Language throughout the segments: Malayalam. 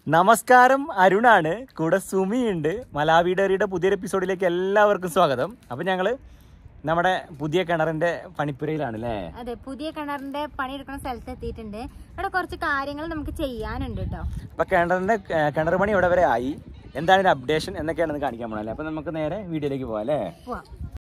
നമസ്കാരം അരുണാണ് കൂടെ സുമിയുണ്ട് മലാവി ഡയറിയുടെ പുതിയൊരു എപ്പിസോഡിലേക്ക് എല്ലാവർക്കും സ്വാഗതം അപ്പം ഞങ്ങൾ നമ്മുടെ പുതിയ കിണറിന്റെ പണിപ്പുരയിലാണ് അല്ലേ അതെ പുതിയ കിണറിന്റെ പണിയെടുക്കുന്ന സ്ഥലത്ത് എത്തിയിട്ടുണ്ട് ഇവിടെ കുറച്ച് കാര്യങ്ങൾ നമുക്ക് ചെയ്യാനുണ്ട് കേട്ടോ അപ്പം കിണറിന്റെ ഏർ, കിണർ പണി ഇവിടെ വരെ ആയി എന്താണ് ഇതിന്റെ അപ്ഡേഷൻ എന്നൊക്കെയാണെന്ന് കാണിക്കാൻ പോകണല്ലേ അപ്പം നമുക്ക് നേരെ വീഡിയോയിലേക്ക് പോകാം അല്ലേ പോവാം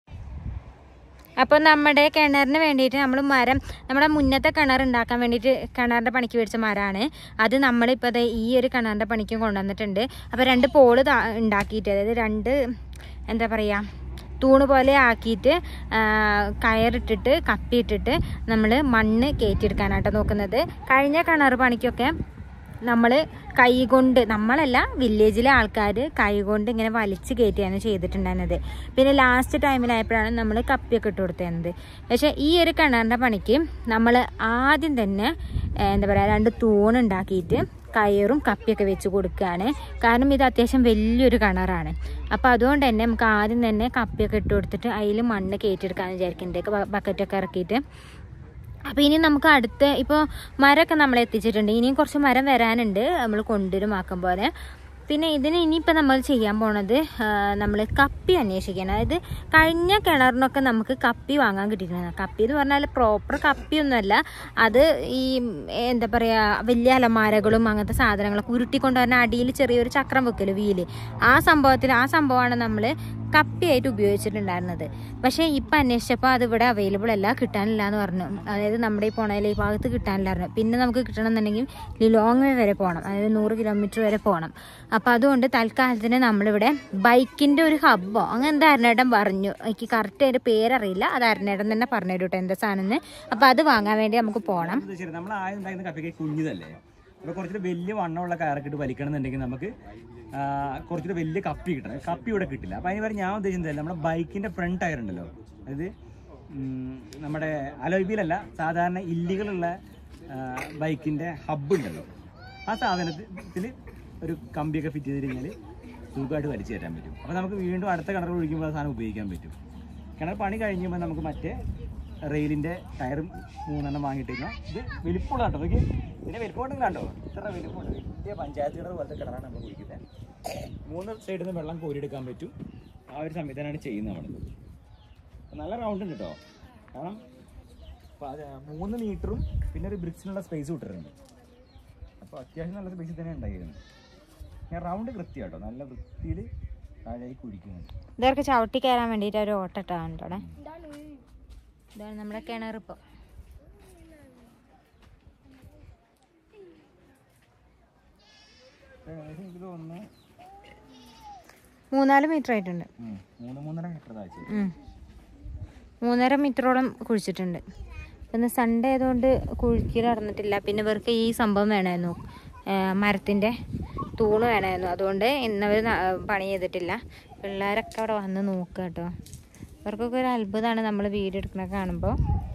അപ്പോൾ നമ്മുടെ കിണറിന് വേണ്ടിയിട്ട് നമ്മൾ മരം നമ്മുടെ മുന്നത്തെ കിണർ ഉണ്ടാക്കാൻ വേണ്ടിയിട്ട് കിണറിൻ്റെ പണിക്ക് മേടിച്ച മരമാണ് അത് നമ്മളിപ്പോൾ ദേ ഈ ഒരു കിണറിൻ്റെ പണിക്കും കൊണ്ടുവന്നിട്ടുണ്ട് അപ്പോൾ രണ്ട് പോള് താ- ഉണ്ടാക്കിയിട്ട് അതായത് രണ്ട് എന്താ പറയുക തൂണ് പോലെ ആക്കിയിട്ട് ആ, കയറിട്ടിട്ട് കപ്പിയിട്ടിട്ട് നമ്മൾ മണ്ണ് കയറ്റിയെടുക്കാനായിട്ട് നോക്കുന്നത് കഴിഞ്ഞ കിണർ പണിക്കൊക്കെ നമ്മൾ കൈകൊണ്ട് നമ്മളല്ല വില്ലേജിലെ ആൾക്കാർ കൈകൊണ്ട് ഇങ്ങനെ വലിച്ച് കയറ്റിയാണ് ചെയ്തിട്ടുണ്ടായിരുന്നത് പിന്നെ ലാസ്റ്റ് ടൈമിലായപ്പോഴാണ് നമ്മൾ കപ്പിയൊക്കെ ഇട്ട് കൊടുത്തിരുന്നത് പക്ഷേ ഈ ഒരു കിണറിൻ്റെ പണിക്ക് നമ്മൾ ആദ്യം തന്നെ ഏഹ്, എന്താ പറയുക രണ്ട് തൂണുണ്ടാക്കിയിട്ട് കയറും കപ്പിയൊക്കെ വെച്ച് കൊടുക്കുകയാണ് കാരണം ഇത് അത്യാവശ്യം വലിയൊരു കിണറാണ് അപ്പോൾ അതുകൊണ്ട് തന്നെ നമുക്ക് ആദ്യം തന്നെ കപ്പിയൊക്കെ ഇട്ട് കൊടുത്തിട്ട് അതിൽ മണ്ണ് കയറ്റിയെടുക്കാമെന്ന് വിചാരിക്കുന്നുണ്ട് ബ- ബക്കറ്റൊക്കെ ഇറക്കിയിട്ട് അപ്പോൾ ഇനി നമുക്ക് അടുത്ത ഇപ്പോൾ മരമൊക്കെ നമ്മൾ എത്തിച്ചിട്ടുണ്ട് ഇനിയും കുറച്ച് മരം വരാനുണ്ട് നമ്മൾ കൊണ്ടുവരും ആക്കും പോലെ പിന്നെ ഇതിന് ഇനിയിപ്പോൾ നമ്മൾ ചെയ്യാൻ പോണത് നമ്മൾ കപ്പി അന്വേഷിക്കണം അതായത് കഴിഞ്ഞ കിണറിനൊക്കെ നമുക്ക് കപ്പി വാങ്ങാൻ കിട്ടിയിട്ടുണ്ട് കപ്പി എന്ന് പറഞ്ഞാൽ പ്രോപ്പർ കപ്പിയൊന്നുമല്ല അത് ഈ എന്താ പറയുക വലിയ അലമാരകളും അങ്ങനത്തെ സാധനങ്ങളൊക്കെ ഉരുട്ടിക്കൊണ്ട് പറഞ്ഞാൽ അടിയിൽ ചെറിയൊരു ചക്രം വെക്കല്ലോ വീല് ആ സംഭവത്തിൽ ആ സംഭവമാണ് നമ്മൾ കപ്പിയായിട്ട് ഉപയോഗിച്ചിട്ടുണ്ടായിരുന്നത് പക്ഷേ ഇപ്പം അന്വേഷിച്ചപ്പോൾ അത് ഇവിടെ അവൈലബിൾ അല്ല കിട്ടാനില്ല എന്ന് പറഞ്ഞു അതായത് നമ്മുടെ ഈ പോണയിൽ ഈ ഭാഗത്ത് കിട്ടാനില്ലായിരുന്നു പിന്നെ നമുക്ക് കിട്ടണമെന്നുണ്ടെങ്കിൽ ലോങ് വേ വരെ പോകണം അതായത് നൂറ് കിലോമീറ്റർ വരെ പോകണം അപ്പോൾ അതുകൊണ്ട് തൽക്കാലത്തിന് നമ്മളിവിടെ ബൈക്കിൻ്റെ ഒരു ഹബ്ബോ അങ്ങനെ എന്താ അരുണേട്ടൻ പറഞ്ഞു എനിക്ക് കറക്റ്റ് അതിൻ്റെ പേരറിയില്ല അത് അരുണേട്ടൻ തന്നെ പറഞ്ഞു തരും കേട്ടോ എന്താ സാധനം എന്ന് അപ്പോൾ അത് വാങ്ങാൻ വേണ്ടി നമുക്ക് പോകണം ഇത് ശരി നമ്മൾ ആദ്യം ഉണ്ടാക്കുന്ന കപ്പിക്ക് കുഞ്ഞിതല്ലേ അപ്പോൾ കുറച്ചുകൂടി വലിയ വണ്ണമുള്ള കയറൊക്കെ ഇട്ട് വലിക്കണം എന്നുണ്ടെങ്കിൽ നമുക്ക് ആ, കുറച്ചുകൂടി വലിയ കപ്പി കിട്ടണം കപ്പി ഇവിടെ കിട്ടില്ല അപ്പോൾ അതിന് പകരം ഞാൻ ഉദ്ദേശിച്ചത് നമ്മുടെ ബൈക്കിന്റെ ഫ്രണ്ട് ടയർ ഉണ്ടല്ലോ അതായത് ഉം, നമ്മുടെ അലോയ്ബിയിലല്ല സാധാരണ ഇല്ലികളുള്ള ബൈക്കിന്റെ ഹബ്ബ് ഉണ്ടല്ലോ ആ സാധനത്തിൽ ഒരു കമ്പിയൊക്കെ ഫിറ്റ് ചെയ്ത് കഴിഞ്ഞാൽ സുഖമായിട്ട് വലിച്ചു തരാൻ പറ്റും അപ്പോൾ നമുക്ക് വീണ്ടും അടുത്ത കിണർ ഒഴിക്കുമ്പോൾ ആ സാധനം ഉപയോഗിക്കാൻ പറ്റും കിണർ പണി കഴിയുമ്പോൾ നമുക്ക് മറ്റേ റെയിലിന്റെ ടയറും മൂന്നെണ്ണം വാങ്ങിയിട്ട് കഴിഞ്ഞാൽ ഇത് വലിപ്പമുള്ള കേട്ടോ നോക്കി ഇതിന്റെ വലിപ്പമുണ്ടെങ്കിൽ കണ്ടോ ഇത്ര വലിപ്പമുണ്ട് വലിയ പഞ്ചായത്ത് കിണർ പോലത്തെ കിണറാണ് നമ്മൾ കുടിക്കുന്നത് മൂന്ന് സൈഡിൽ നിന്ന് വെള്ളം കോരിയെടുക്കാൻ പറ്റും ആ ഒരു സംവിധാനമാണ് ചെയ്യുന്നത് നമ്മൾ നല്ല റൗണ്ട് ഉണ്ട് കേട്ടോ കാരണം പ- അത് മൂന്ന് മീറ്ററും പിന്നെ ഒരു ബ്രിക്സിനുള്ള സ്പേസ് വിട്ടിട്ടുണ്ട് അപ്പോൾ അത്യാവശ്യം നല്ല സ്പേസിൽ തന്നെ ഉണ്ടായിരുന്നു ഞാൻ റൗണ്ട് കൃത്യം കേട്ടോ നല്ല വൃത്തിയിൽ താഴേക്ക് കുഴിക്കുന്നുണ്ട് ഇതൊക്കെ ചവിട്ടി കയറാൻ വേണ്ടിയിട്ട് ഒരു ഓട്ടിട്ടാണ് ഇവിടെ ഇതാണ് നമ്മുടെ കിണർ ഇപ്പോൾ ഏകദേശം എനിക്ക് തോന്നുന്നു മൂന്നാല് മീറ്റർ ആയിട്ടുണ്ട് ഉം, മൂന്ന് മൂന്നര മീറ്റർ താഴ്ച ഉം. മൂന്നര മീറ്ററോളം കുഴിച്ചിട്ടുണ്ട് ഇന്ന് സൺഡേ ആയതുകൊണ്ട് കുഴിക്കൽ നടന്നിട്ടില്ല പിന്നെ ഇവർക്ക് ഈ സംഭവം വേണമായിരുന്നു മരത്തിൻ്റെ തൂണ് വേണമായിരുന്നു അതുകൊണ്ട് ഇന്നവർ പണി ചെയ്തിട്ടില്ല പിള്ളേരൊക്കെ അവിടെ വന്ന് നോക്കുക കേട്ടോ ഇവർക്കൊക്കെ ഒരു അത്ഭുതമാണ് നമ്മൾ വീഡിയോ എടുക്കണ കാണുമ്പോൾ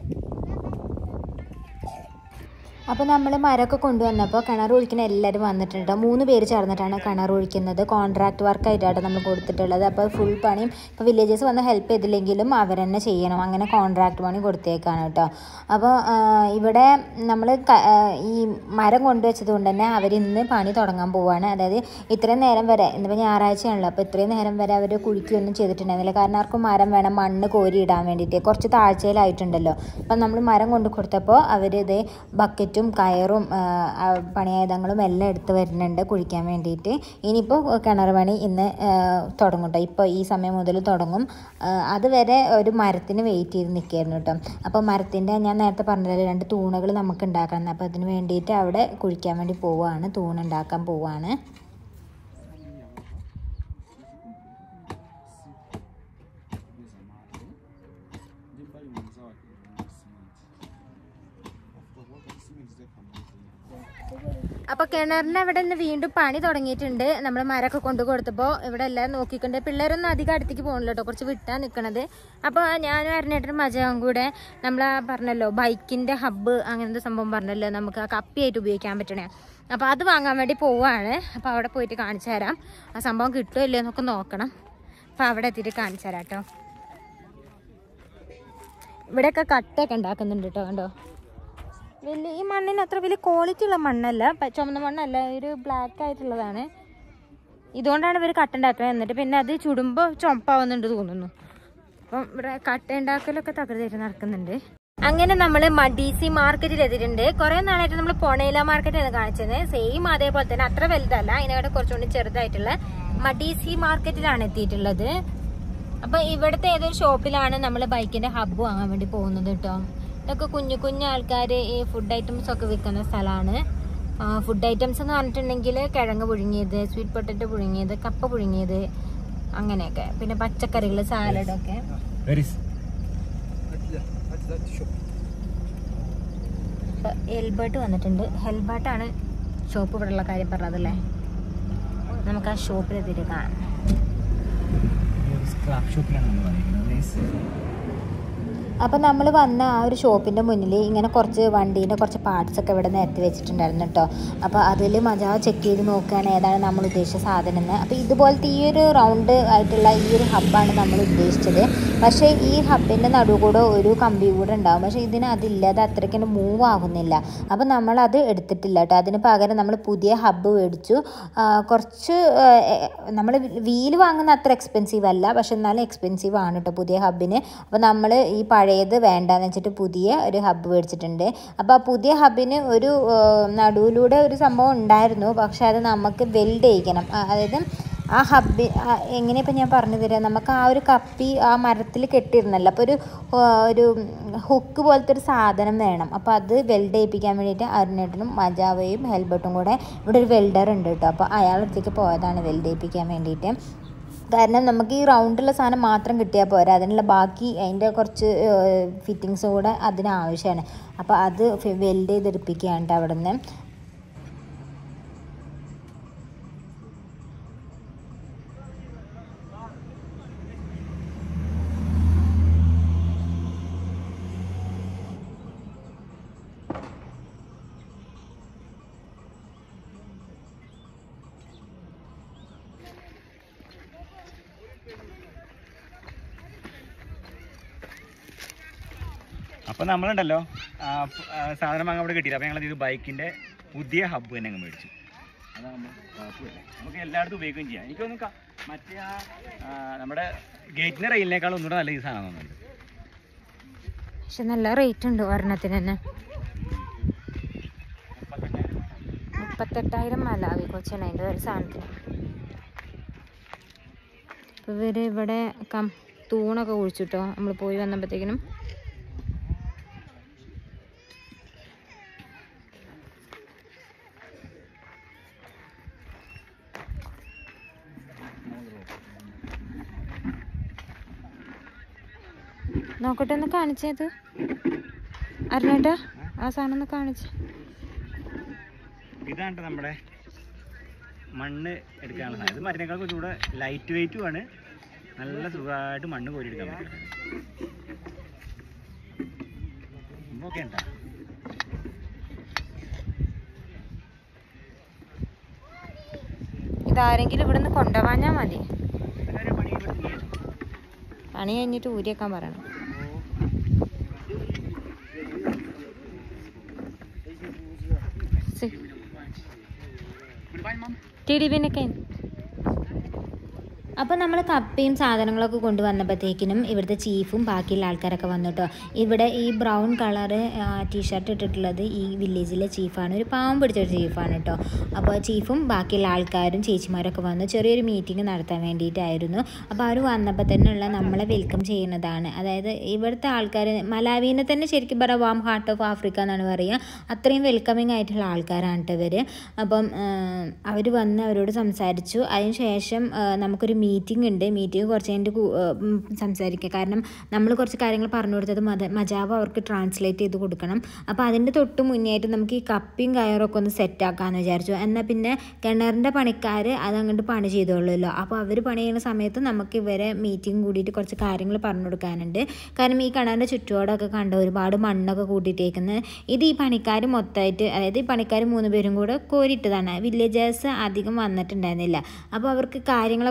അപ്പോൾ നമ്മൾ മരമൊക്കെ കൊണ്ടുവന്നപ്പോൾ കിണർ ഒഴിക്കുന്ന എല്ലാവരും വന്നിട്ടുണ്ട് മൂന്ന് പേര് ചേർന്നിട്ടാണ് കിണർ ഒഴിക്കുന്നത് കോൺട്രാക്ട് വർക്കായിട്ടാണ് നമ്മൾ കൊടുത്തിട്ടുള്ളത് അപ്പോൾ ഫുൾ പണിയും ഇപ്പോൾ വില്ലേജസ് വന്ന് ഹെൽപ്പ് ചെയ്തില്ലെങ്കിലും അവർ തന്നെ ചെയ്യണം അങ്ങനെ കോൺട്രാക്ട് പണി കൊടുത്തേക്കാണ് കേട്ടോ അപ്പോൾ ആ, ഇവിടെ നമ്മൾ ഈ മരം കൊണ്ടുവച്ചത് കൊണ്ട് തന്നെ അവർ ഇന്ന് പണി തുടങ്ങാൻ പോവുകയാണ് അതായത് ഇത്രയും നേരം വരെ ഇന്നിപ്പോൾ ഞായറാഴ്ചയാണല്ലോ അപ്പോൾ ഇത്രയും നേരം വരെ അവർ കുഴിക്കുകയൊന്നും ചെയ്തിട്ടുണ്ടായിരുന്നില്ല കാരണം ആർക്കും മരം വേണം മണ്ണ് കോരി ഇടാൻ വേണ്ടിയിട്ട് കുറച്ച് താഴ്ചയിലായിട്ടുണ്ടല്ലോ അപ്പം നമ്മൾ മരം കൊണ്ട് കൊടുത്തപ്പോൾ അവർ ഇത് ബക്കറ്റും കയറും ആ, ആ, പണിയായുധങ്ങളും എല്ലാം എടുത്ത് വരുന്നുണ്ട് കുഴിക്കാൻ വേണ്ടിയിട്ട് ഇനിയിപ്പോൾ കിണർ പണി ഇന്ന് ആ, തുടങ്ങും കേട്ടോ ഇപ്പോൾ ഈ സമയം മുതൽ തുടങ്ങും ആ, അതുവരെ ഒരു മരത്തിന് വെയിറ്റ് ചെയ്ത് നിൽക്കുകയായിരുന്നു കേട്ടോ അപ്പോൾ മരത്തിൻ്റെ ഞാൻ നേരത്തെ പറഞ്ഞല്ലോ രണ്ട് തൂണുകൾ നമുക്ക് ഉണ്ടാക്കണം അപ്പോൾ അതിന് വേണ്ടിയിട്ട് അവിടെ കുഴിക്കാൻ വേണ്ടി പോവുകയാണ് തൂണുണ്ടാക്കാൻ പോവുകയാണ് അപ്പൊ കിണറിന്റെ അവിടെ നിന്ന് വീണ്ടും പണി തുടങ്ങിയിട്ടുണ്ട് നമ്മൾ മരമൊക്കെ കൊണ്ടു കൊടുത്തപ്പോൾ ഇവിടെ എല്ലാം നോക്കിക്കൊണ്ട് പിള്ളേരൊന്നും അധികം അടുത്തേക്ക് പോകണില്ല കേട്ടോ കുറച്ച് വിട്ടാ നിൽക്കണത് അപ്പോൾ ഞാനും അരനേട്ടനും മജാവും കൂടെ നമ്മൾ പറഞ്ഞല്ലോ ബൈക്കിന്റെ ഹബ്ബ് അങ്ങനത്തെ സംഭവം പറഞ്ഞല്ലോ നമുക്ക് ആ കപ്പിയായിട്ട് ഉപയോഗിക്കാൻ പറ്റണേ അപ്പോൾ അത് വാങ്ങാൻ വേണ്ടി പോവാണ് അപ്പോൾ അവിടെ പോയിട്ട് കാണിച്ചു തരാം ആ സംഭവം കിട്ടുമോ ഇല്ലയോ എന്നൊക്കെ നോക്കണം അപ്പോൾ അവിടെ എത്തിയിട്ട് കാണിച്ചു തരാം കേട്ടോ ഇവിടെയൊക്കെ കട്ടയൊക്കെ ഉണ്ടാക്കുന്നുണ്ട് കേട്ടോ കണ്ടോ വലിയ ഈ മണ്ണിന് അത്ര വലിയ ക്വാളിറ്റി ഉള്ള മണ്ണല്ല പ- ചുമന്ന മണ്ണല്ല ഒരു ബ്ലാക്ക് ആയിട്ടുള്ളതാണ് ഇതുകൊണ്ടാണ് ഇവർ കട്ട ഉണ്ടാക്കുന്നത് എന്നിട്ട് പിന്നെ അത് ചുടുമ്പോൾ ചുമപ്പാവുന്നുണ്ട് തോന്നുന്നു അപ്പം ഇവിടെ കട്ട ഉണ്ടാക്കലൊക്കെ തകർത്തായിട്ട് നടക്കുന്നുണ്ട് അങ്ങനെ നമ്മൾ മഡീസി മാർക്കറ്റിൽ എത്തിയിട്ടുണ്ട് കുറെ നാളായിട്ട് നമ്മൾ പൊണേല മാർക്കറ്റാണ് കാണിച്ചത് സെയിം അതേപോലെ തന്നെ അത്ര വലുതല്ല അതിനവിടെ കുറച്ചുകൂടി ചെറുതായിട്ടുള്ള മഡീസി മാർക്കറ്റിലാണ് എത്തിയിട്ടുള്ളത് അപ്പൊ ഇവിടുത്തെ ഏതൊരു ഷോപ്പിലാണ് നമ്മൾ ബൈക്കിന്റെ ഹബ്ബ് വാങ്ങാൻ വേണ്ടി പോകുന്നത് കേട്ടോ ഇതൊക്കെ കുഞ്ഞു കുഞ്ഞു ആൾക്കാർ ഈ ഫുഡ് ഐറ്റംസ് ഒക്കെ വിൽക്കുന്ന സ്ഥലമാണ് ഫുഡ് ഐറ്റംസ് എന്ന് പറഞ്ഞിട്ടുണ്ടെങ്കിൽ കിഴങ്ങ് പുഴുങ്ങിയത് സ്വീറ്റ് പൊട്ടറ്റോ പുഴുങ്ങിയത് കപ്പ പുഴുങ്ങിയത് അങ്ങനെയൊക്കെ പിന്നെ പച്ചക്കറികൾ സാലഡൊക്കെ എൽബർട്ട് വന്നിട്ടുണ്ട് ഹെൽബർട്ടാണ് ഷോപ്പ് ഇവിടെ ഉള്ള കാര്യം പറഞ്ഞതല്ലേ നമുക്ക് ആ ഷോപ്പിൽ എത്തിയിട്ട് കാണാം സ്ക്രാപ്പ് ഷോപ്പിലാണ് നമ്മൾ വന്നിരിക്കുന്നത് ഗൈസ് അപ്പോൾ നമ്മൾ വന്ന ആ ഒരു ഷോപ്പിൻ്റെ മുന്നിൽ ഇങ്ങനെ കുറച്ച് വണ്ടീൻ്റെ കുറച്ച് പാർട്സ് ഒക്കെ ഇവിടെ നിരത്തി വെച്ചിട്ടുണ്ടായിരുന്നു കേട്ടോ അപ്പോൾ അതിൽ മജാവ് ചെക്ക് ചെയ്ത് നോക്കുകയാണ് ഏതാണ് നമ്മൾ ഉദ്ദേശിച്ച സാധനം എന്ന് അപ്പോൾ ഇതുപോലത്തെ ഈ ഒരു റൗണ്ട് ആയിട്ടുള്ള ഈ ഒരു ഹബ്ബാണ് നമ്മൾ ഉദ്ദേശിച്ചത് പക്ഷേ ഈ ഹബിൻ്റെ നടുവ് കൂടെ ഒരു കമ്പി കൂടെ ഉണ്ടാവും പക്ഷേ ഇതിന് അതില്ല അത് അത്രയ്ക്ക് മൂവ് ആകുന്നില്ല അപ്പോൾ നമ്മളത് എടുത്തിട്ടില്ല കേട്ടോ അതിന് പകരം നമ്മൾ പുതിയ ഹബ്ബ് മേടിച്ചു ആ, കുറച്ച് നമ്മൾ വീല് വാങ്ങുന്ന അത്ര എക്സ്പെൻസീവ് അല്ല പക്ഷെ എന്നാലും എക്സ്പെൻസീവ് ആണ് കേട്ടോ പുതിയ ഹബിന് അപ്പോൾ നമ്മൾ ഈ പഴയത് വേണ്ടാന്ന് വെച്ചിട്ട് പുതിയ ഒരു ഹബ്ബ് മേടിച്ചിട്ടുണ്ട് അപ്പോൾ ആ പുതിയ ഹബിന് ഒരു ആ, നടുവിലൂടെ ഒരു സംഭവം ഉണ്ടായിരുന്നു പക്ഷെ അത് നമുക്ക് വെൽഡ് ചെയ്യിക്കണം ആ, അതായത് ആ ഹബ്ബി എങ്ങനെ ഇപ്പം ഞാൻ പറഞ്ഞു തരാം നമുക്ക് ആ ഒരു കപ്പി ആ മരത്തിൽ കെട്ടിയിരുന്നല്ലോ അപ്പോൾ ഒരു ആ, ഒരു ഹുക്ക് പോലത്തെ ഒരു സാധനം വേണം അപ്പോൾ അത് വെൽഡ് ചെയ്യിപ്പിക്കാൻ വേണ്ടിയിട്ട് അരുണേട്ടനും മജാവയും ഹെൽബർട്ടും കൂടെ ഇവിടെ ഒരു വെൽഡർ ഉണ്ട് കേട്ടോ അപ്പോൾ അയാളടുത്തേക്ക് പോയതാണ് വെൽഡ് ചെയ്യിപ്പിക്കാൻ വേണ്ടിയിട്ട് കാരണം നമുക്ക് ഈ റൗണ്ടുള്ള സാധനം മാത്രം കിട്ടിയാൽ പോരാ അതിനുള്ള ബാക്കി അതിൻ്റെ കുറച്ച് ഫിറ്റിങ്സും കൂടെ അതിന് ആവശ്യമാണ് അപ്പോൾ അത് വെൽഡ് ചെയ്തെടുപ്പിക്കുകയാണ് കേട്ടോ അവിടെ നിന്ന് അപ്പോൾ നമ്മളുണ്ടല്ലോ ആ, പ്- ആ, സാധനം വാങ്ങാൻ ഇവിടെ കിട്ടിയില്ല അപ്പോൾ ഞങ്ങൾ ഇത് ബൈക്കിൻ്റെ പുതിയ ഹബ്ബ് തന്നെ അങ്ങ് മേടിച്ചു അതാകുമ്പോൾ കുഴപ്പമില്ല നമുക്ക് എല്ലായിടത്തും ഉപയോഗിക്കുകയും ചെയ്യാം എനിക്കൊന്നും ക- മറ്റേ ആ ആ, നമ്മുടെ ഗേറ്റിൻ്റെ റെയിലിനേക്കാളും ഒന്നുകൂടെ നല്ല ഈ സാധനം തോന്നുന്നുണ്ട് പക്ഷെ നല്ല റേറ്റ് ഉണ്ട് ഒരെണ്ണത്തിന് തന്നെ മുപ്പത്തെട്ടായിരം മലാവി കൊച്ചാണ് അതിൻ്റെ ഒരു സാധനത്തിന് അപ്പോൾ ഇവർ ഇവിടെ കം തൂണൊക്കെ കുഴിച്ചിട്ടോ നമ്മൾ പോയി വന്നപ്പോഴത്തേക്കിനും നോക്കട്ടെ ഒന്ന് കാണിച്ചത് അറിഞ്ഞേട്ടാ ആ സാധനം ഒന്ന് കാണിച്ച് ഇതാണ് ട്ടോ നമ്മുടെ മണ്ണ് എടുക്കാനുള്ള സാധനം ഇത് മറ്റിനേക്കാൾ കുറച്ചുകൂടെ ലൈറ്റ് വെയിറ്റും ആണ് നല്ല സുഖമായിട്ട് മണ്ണ് കോരിയെടുക്കാൻ പറ്റും ഓക്കെ ഉണ്ടാ ഇതാരെങ്കിലും ഇവിടെ നിന്ന് കൊണ്ടുപോകാഞ്ഞാൽ മതി എല്ലാവരും പണി ഇവിടെ ചെയ്യാം. പണി കഴിഞ്ഞിട്ട് ഊരിയേക്കാൻ പറയണം ടി ഡി പിന്നൊക്കെ അപ്പോൾ നമ്മൾ കപ്പയും സാധനങ്ങളൊക്കെ കൊണ്ടുവന്നപ്പോഴത്തേക്കിനും ഇവിടുത്തെ ചീഫും ബാക്കിയുള്ള ആൾക്കാരൊക്കെ വന്നു കേട്ടോ ഇവിടെ ഈ ബ്രൗൺ കളറ് ടീഷർട്ട് ഇട്ടിട്ടുള്ളത് ഈ വില്ലേജിലെ ചീഫാണ് ഒരു പാവം പിടിച്ചൊരു ചീഫാണ് കേട്ടോ അപ്പോൾ ചീഫും ബാക്കിയുള്ള ആൾക്കാരും ചേച്ചിമാരൊക്കെ വന്നു ചെറിയൊരു മീറ്റിംഗ് നടത്താൻ വേണ്ടിയിട്ടായിരുന്നു അപ്പോൾ അവർ വന്നപ്പോൾ തന്നെയുള്ള നമ്മളെ വെൽക്കം ചെയ്യുന്നതാണ് അതായത് ഇവിടുത്തെ ആൾക്കാർ മലാവീനെ തന്നെ ശരിക്കും പറയാം വാം ഹാർട്ട് ഓഫ് ആഫ്രിക്ക എന്നാണ് പറയുക അത്രയും വെൽക്കമിങ് ആയിട്ടുള്ള ആൾക്കാരാണ് കേട്ടോ ഇവർ അപ്പം അവർ വന്ന് അവരോട് സംസാരിച്ചു അതിന് ശേഷം ആ, നമുക്കൊരു മീറ്റിംഗ് ഉണ്ട് മീറ്റിംഗ് കുറച്ച് കഴിഞ്ഞിട്ട് കൂ- ആ, ഉം, സംസാരിക്കുക കാരണം നമ്മൾ കുറച്ച് കാര്യങ്ങൾ പറഞ്ഞു കൊടുത്തത് മത മജാവ അവർക്ക് ട്രാൻസ്ലേറ്റ് ചെയ്ത് കൊടുക്കണം അപ്പോൾ അതിൻ്റെ തൊട്ട് മുന്നേ ആയിട്ട് നമുക്ക് ഈ കപ്പിയും കയറൊക്കെ ഒന്ന് സെറ്റാക്കാമെന്ന് വിചാരിച്ചു എന്നാൽ പിന്നെ കിണറിൻ്റെ പണിക്കാർ അത് അങ്ങോട്ട് പണി ചെയ്തോളുമല്ലോ അപ്പോൾ അവർ പണി ചെയ്യുന്ന സമയത്ത് നമുക്ക് ഇവരെ മീറ്റിംഗ് കൂടിയിട്ട് കുറച്ച് കാര്യങ്ങൾ പറഞ്ഞു കൊടുക്കാനുണ്ട് കാരണം ഈ കിണറിൻ്റെ ചുറ്റുപാടൊക്കെ കണ്ട ഒരുപാട് മണ്ണൊക്കെ കൂട്ടിയിട്ടേക്കുന്നത് ഇത് ഈ പണിക്കാർ മൊത്തമായിട്ട് അതായത് ഈ പണിക്കാർ മൂന്ന് പേരും കൂടെ കോരിയിട്ടതാണ് വില്ലേജേഴ്സ് അധികം വന്നിട്ടുണ്ടായിരുന്നില്ല അപ്പോൾ അവർക്ക് കാര്യങ്ങളൊക്കെ പറഞ്ഞു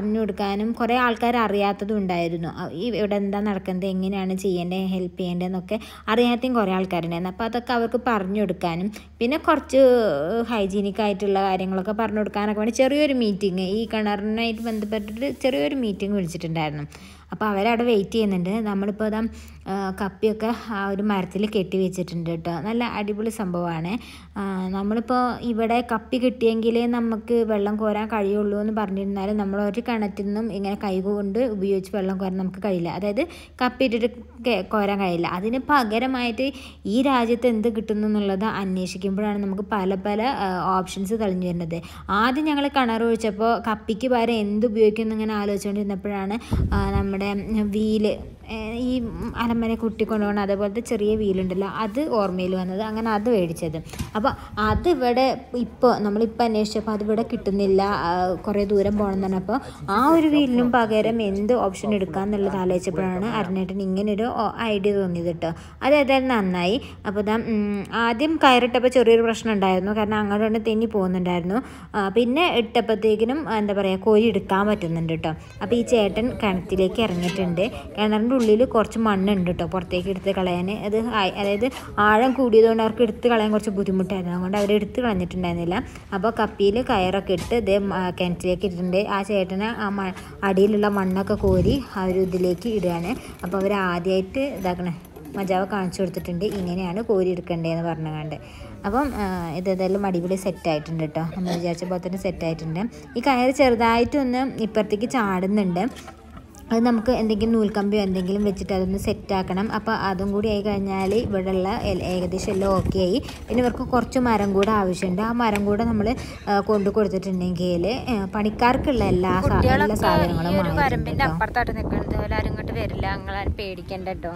പറഞ്ഞു കൊടുക്കാനും കുറേ ആൾക്കാർ അറിയാത്തതും ഉണ്ടായിരുന്നു അ- ഈ ഇവിടെ എന്താ നടക്കുന്നത് എങ്ങനെയാണ് ചെയ്യേണ്ടത് ഹെൽപ്പ് ചെയ്യേണ്ടതെന്നൊക്കെ അറിയാത്തയും കുറേ ആൾക്കാരുണ്ടായിരുന്നു അപ്പോൾ അതൊക്കെ അവർക്ക് പറഞ്ഞു കൊടുക്കാനും പിന്നെ കുറച്ച് ഹൈജീനിക് ആയിട്ടുള്ള കാര്യങ്ങളൊക്കെ പറഞ്ഞു കൊടുക്കാനൊക്കെ വേണ്ടി ചെറിയൊരു മീറ്റിംഗ് ഈ കിണറിനായിട്ട് ബന്ധപ്പെട്ടിട്ട് ചെറിയൊരു മീറ്റിംഗ് വിളിച്ചിട്ടുണ്ടായിരുന്നു അപ്പോൾ അവരവിടെ വെയിറ്റ് ചെയ്യുന്നുണ്ട് നമ്മളിപ്പോൾ ഇതാ ആ, കപ്പിയൊക്കെ ആ ഒരു മരത്തിൽ കെട്ടി വെച്ചിട്ടുണ്ട് കേട്ടോ നല്ല അടിപൊളി സംഭവമാണ് ആ, നമ്മളിപ്പോൾ ഇവിടെ കപ്പി കിട്ടിയെങ്കിലേ നമുക്ക് വെള്ളം കോരാൻ കഴിയുള്ളൂ എന്ന് പറഞ്ഞിരുന്നാലും നമ്മൾ ഒരു കിണറ്റിൽ നിന്നും ഇങ്ങനെ കൈകൊണ്ട് ഉപയോഗിച്ച് വെള്ളം കോരാൻ നമുക്ക് കഴിയില്ല അതായത് കപ്പി ഇട്ടിട്ട് കെ- കോരാൻ കഴിയില്ല അതിന് പകരമായിട്ട് ഈ രാജ്യത്ത് എന്ത് കിട്ടുന്നു എന്നുള്ളത് അന്വേഷിക്കുമ്പോഴാണ് നമുക്ക് പല പല ഓപ്ഷൻസ് തെളിഞ്ഞു വരുന്നത് ആദ്യം ഞങ്ങൾ കിണർ ഒഴിച്ചപ്പോൾ കപ്പിക്ക് പകരം എന്ത് ഉപയോഗിക്കുന്നു ഇങ്ങനെ ആലോചിച്ചുകൊണ്ടിരുന്നപ്പോഴാണ് ആ, നമ്മുടെ വീല് ഈ അലമനെ കുട്ടി കൊണ്ടുപോകണം അതേപോലത്തെ ചെറിയ വീലുണ്ടല്ലോ അത് ഓർമ്മയിൽ വന്നത് അങ്ങനെ അത് മേടിച്ചത് അപ്പോൾ അതിവിടെ ഇപ്പോൾ നമ്മളിപ്പോൾ അന്വേഷിച്ചപ്പോൾ അതിവിടെ കിട്ടുന്നില്ല ആ, കുറേ ദൂരം പോകണം എന്ന് പറഞ്ഞപ്പോൾ ആ ഒരു വീലിനും പകരം എന്ത് ഓപ്ഷൻ എടുക്കാം എന്നുള്ളത് ആലോചിച്ചപ്പോഴാണ് അരുണേട്ടൻ ഇങ്ങനൊരു ഐഡിയ തോന്നിയത് കേട്ടോ അത് ഏതായാലും നന്നായി അപ്പോൾ ഇതാ ഉം, ആദ്യം കയറിട്ടപ്പോൾ ചെറിയൊരു പ്രശ്നം ഉണ്ടായിരുന്നു കാരണം അങ്ങോട്ട് കൊണ്ട് തെന്നി പോകുന്നുണ്ടായിരുന്നു ആ, പിന്നെ ഇട്ടപ്പോഴത്തേക്കിനും എന്താ പറയുക കോഴി എടുക്കാൻ പറ്റുന്നുണ്ട് കേട്ടോ അപ്പോൾ ഈ ചേട്ടൻ കിണറ്റിലേക്ക് ഇറങ്ങിയിട്ടുണ്ട് കിണറിൻ്റെ ഉള്ളിൽ കുറച്ച് മണ്ണുണ്ട് കേട്ടോ പുറത്തേക്ക് എടുത്ത് കളയാൻ അത് ആയി- അതായത് ആഴം കൂടിയതുകൊണ്ട് അവർക്ക് എടുത്ത് കളയാൻ കുറച്ച് ബുദ്ധിമുട്ടായിരുന്നു അതുകൊണ്ട് അവർ എടുത്ത് കളഞ്ഞിട്ടുണ്ടായിരുന്നില്ല അപ്പോൾ കപ്പിയിൽ കയറൊക്കെ ഇട്ട് ഇതേ മ- കിണറ്റിലേക്ക് ഇട്ടിട്ടുണ്ട് ആ ചേട്ടന് ആ മ അടിയിലുള്ള മണ്ണൊക്കെ കോരി ആ ഒരു ഇതിലേക്ക് ഇടുകയാണ് അപ്പോൾ അവർ ആദ്യമായിട്ട് ഇതാക്കണേ മജാവ കാണിച്ചു കൊടുത്തിട്ടുണ്ട് ഇങ്ങനെയാണ് കോരി എടുക്കേണ്ടതെന്ന് പറഞ്ഞുകൊണ്ട് അപ്പം ആ, ഇത് ഏതായാലും അടിപൊളി സെറ്റായിട്ടുണ്ട് കേട്ടോ നമ്മൾ വിചാരിച്ച പോലെ തന്നെ സെറ്റായിട്ടുണ്ട് ഈ കയറ് ചെറുതായിട്ടൊന്ന് ഇപ്പുറത്തേക്ക് ചാടുന്നുണ്ട് അത് നമുക്ക് എന്തെങ്കിലും നൂൽക്കമ്പിയോ എന്തെങ്കിലും വെച്ചിട്ട് അതൊന്ന് സെറ്റാക്കണം അപ്പോൾ അതും കൂടി ആയി കഴിഞ്ഞാൽ ഇവിടെയുള്ള എൽ- ഏകദേശം എല്ലാം ഓക്കെ ആയി പിന്നെ ഇവർക്ക് കുറച്ച് മരം കൂടെ ആവശ്യമുണ്ട് ആ മരം കൂടെ നമ്മൾ കൊണ്ടു കൊടുത്തിട്ടുണ്ടെങ്കിൽ പണിക്കാർക്കുള്ള എല്ലാ സാ- എല്ലാ കുട്ടികളൊക്കെ ഈ സാധനങ്ങളും ഒരു വാങ്ങിയിട്ടുണ്ട് വരമ്പിന്റെ കേട്ടോ. അപ്പുറത്തായിട്ട് നിൽക്കുന്നത് എല്ലാവരും ഇങ്ങോട്ട് വരില്ല നിങ്ങൾ പേടിക്കണ്ട കേട്ടോ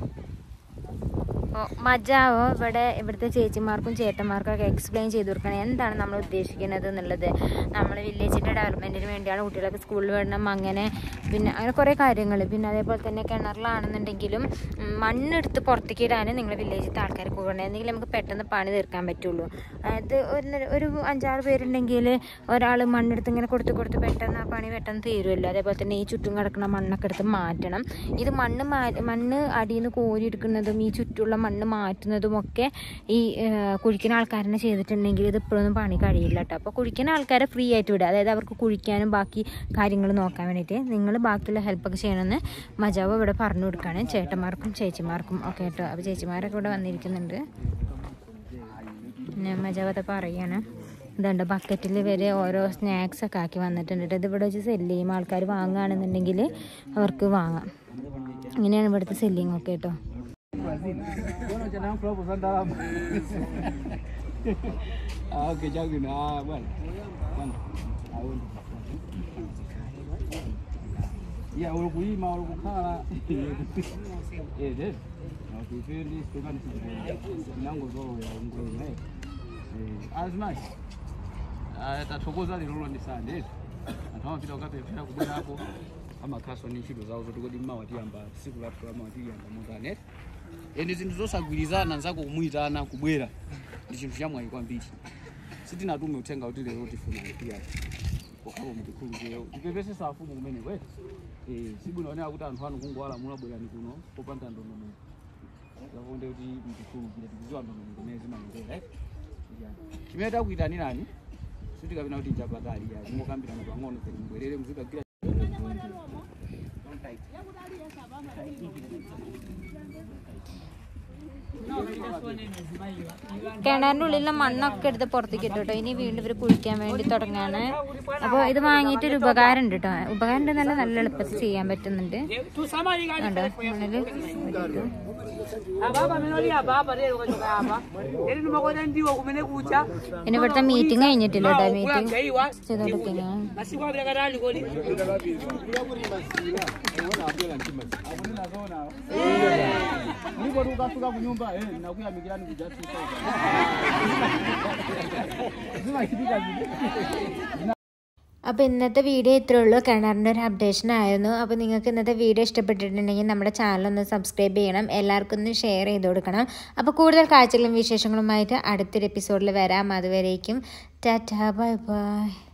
ഓ, മജാവോ ഇവിടെ ഇവിടുത്തെ ചേച്ചിമാർക്കും ചേട്ടന്മാർക്കും ഒക്കെ എക്സ്പ്ലെയിൻ ചെയ്ത് കൊടുക്കണം എന്താണ് നമ്മൾ ഉദ്ദേശിക്കുന്നത് എന്നുള്ളത് നമ്മൾ വില്ലേജിൻ്റെ ഡെവലപ്മെൻറ്റിന് വേണ്ടിയാണ് കുട്ടികളൊക്കെ സ്കൂളിൽ വിടണം അങ്ങനെ പിന്നെ അങ്ങനെ കുറേ കാര്യങ്ങൾ പിന്നെ അതേപോലെ തന്നെ കിണറിലാണെന്നുണ്ടെങ്കിലും ഉം, മണ്ണെടുത്ത് പുറത്തേക്ക് ഇടാൻ നിങ്ങൾ വില്ലേജിലത്തെ ആൾക്കാർ കൂടണം എന്നെങ്കിലും നമുക്ക് പെട്ടെന്ന് പണി തീർക്കാൻ പറ്റുള്ളൂ അതായത് ഒരു ഒരു അഞ്ചാറ് പേരുണ്ടെങ്കിൽ ഒരാൾ മണ്ണെടുത്ത് ഇങ്ങനെ കൊടുത്ത് കൊടുത്ത് പെട്ടെന്ന് ആ പണി പെട്ടെന്ന് തീരുമല്ലോ അതേപോലെ തന്നെ ഈ ചുറ്റും കിടക്കുന്ന മണ്ണൊക്കെ എടുത്ത് മാറ്റണം ഇത് മണ്ണ് മാ മണ്ണ് അടിയിൽ നിന്ന് കോരിയെടുക്കുന്നതും ഈ ചുറ്റുള്ള മണ്ണ് മാറ്റുന്നതും ഒക്കെ ഈ ഏഹ്, കുഴിക്കുന്ന ആൾക്കാരനെ ചെയ്തിട്ടുണ്ടെങ്കിൽ ഇത് ഇപ്പോഴൊന്നും പണി കഴിയില്ല കേട്ടോ അപ്പോൾ കുഴിക്കുന്ന ആൾക്കാരെ ഫ്രീ ആയിട്ട് വിടുക അതായത് അവർക്ക് കുഴിക്കാനും ബാക്കി കാര്യങ്ങൾ നോക്കാൻ വേണ്ടിയിട്ട് നിങ്ങൾ ബാക്കിയുള്ള ഹെൽപ്പൊക്കെ ചെയ്യണമെന്ന് മജാവ് ഇവിടെ പറഞ്ഞു കൊടുക്കുകയാണ് ചേട്ടന്മാർക്കും ചേച്ചിമാർക്കും ഒക്കെ കേട്ടോ അപ്പോൾ ചേച്ചിമാരൊക്കെ ഇവിടെ വന്നിരിക്കുന്നുണ്ട് പിന്നെ മജാവത്തെ പറയാണ് ഇതുണ്ട് ബക്കറ്റിൽ വരെ ഓരോ സ്നാക്സ് ഒക്കെ ആക്കി വന്നിട്ടുണ്ട് കേട്ടോ. ഇത് ഇവിടെ വെച്ച് സെല്ല് ചെയ്യും ആൾക്കാർ വാങ്ങുകയാണെന്നുണ്ടെങ്കിൽ അവർക്ക് വാങ്ങാം ഇങ്ങനെയാണ് ഇവിടുത്തെ സെല്ലിങ് ഒക്കെ കേട്ടോ Ah, ok, chao Quỳnh. Ah, bueno. Bueno. Ah, bueno. Ya, ulo kuima, ulo kukala. Eh, deh. Nah, kipindi itu kan milango zao ya ungwe. Eh, azmai. Ah, tathokoza lero ndi sande. Anthu amapita kukapemphera kubwera apo amakhaso ndi ntchito zawo zoti kodi mmawatiyamba tsiku lathu amawatiyamba motane ende zinthu zosagwirizana nzako kumuyitana kubwera ndi chinthu chamwayi kwambiri sitinatume uthenga kuti lero tifuna iya pokapo mutikhulukiro tipepesesa afumu kumene kwete sibwinooneka kuti anthu anu kungowalamula bwerani kuno popanda ndondomeko zakonde kuti mutikhulukire tikuziwa ndondomeko kumene zimayendera chimene takuyitanirani sitikapena kuti njapatali ya mukambirana pang'ono pene mbwerere muzikagwira കിണറിൻ്റെ ഉള്ളിലെ മണ്ണൊക്കെ എടുത്ത് പുറത്തേക്ക് ഇട്ടു കേട്ടോ ഇനി വീണ്ടും ഇവർ കുഴിക്കാൻ വേണ്ടി തുടങ്ങാണ് അപ്പോൾ ഇത് വാങ്ങിയിട്ട് ഒരു ഉപകാരം ഉണ്ട് കേട്ടോ ഉപകാരം ഉണ്ട് നല്ല നല്ല എളുപ്പത്തിൽ ചെയ്യാൻ പറ്റുന്നുണ്ട് കണ്ടോ മണ്ണില് ഇട്ടു. പിന്നെ ഇവിടുത്തെ മീറ്റിംഗ് കഴിഞ്ഞിട്ടില്ല കേട്ടോ മീറ്റിംഗ് ചെയ്തോണ്ടിരിക്കുന്നു ndipo tukafika kunyumba eh, nakuyamikirani kujatusa zimachitika zidi അപ്പോൾ ഇന്നത്തെ വീഡിയോ ഇത്രേ ഉള്ളൂ കിണറിൻ്റെ ഒരു അപ്ഡേഷൻ ആയിരുന്നു അപ്പോൾ നിങ്ങൾക്ക് ഇന്നത്തെ വീഡിയോ ഇഷ്ടപ്പെട്ടിട്ടുണ്ടെങ്കിൽ നമ്മുടെ ചാനൽ ഒന്ന് സബ്സ്ക്രൈബ് ചെയ്യണം എല്ലാവർക്കും ഒന്ന് ഷെയർ ചെയ്ത് കൊടുക്കണം അപ്പോൾ കൂടുതൽ കാഴ്ചകളും വിശേഷങ്ങളുമായിട്ട് അടുത്തൊരു എപ്പിസോഡിൽ വരാം അതുവരേക്കും ടാറ്റാ ബൈ ബൈ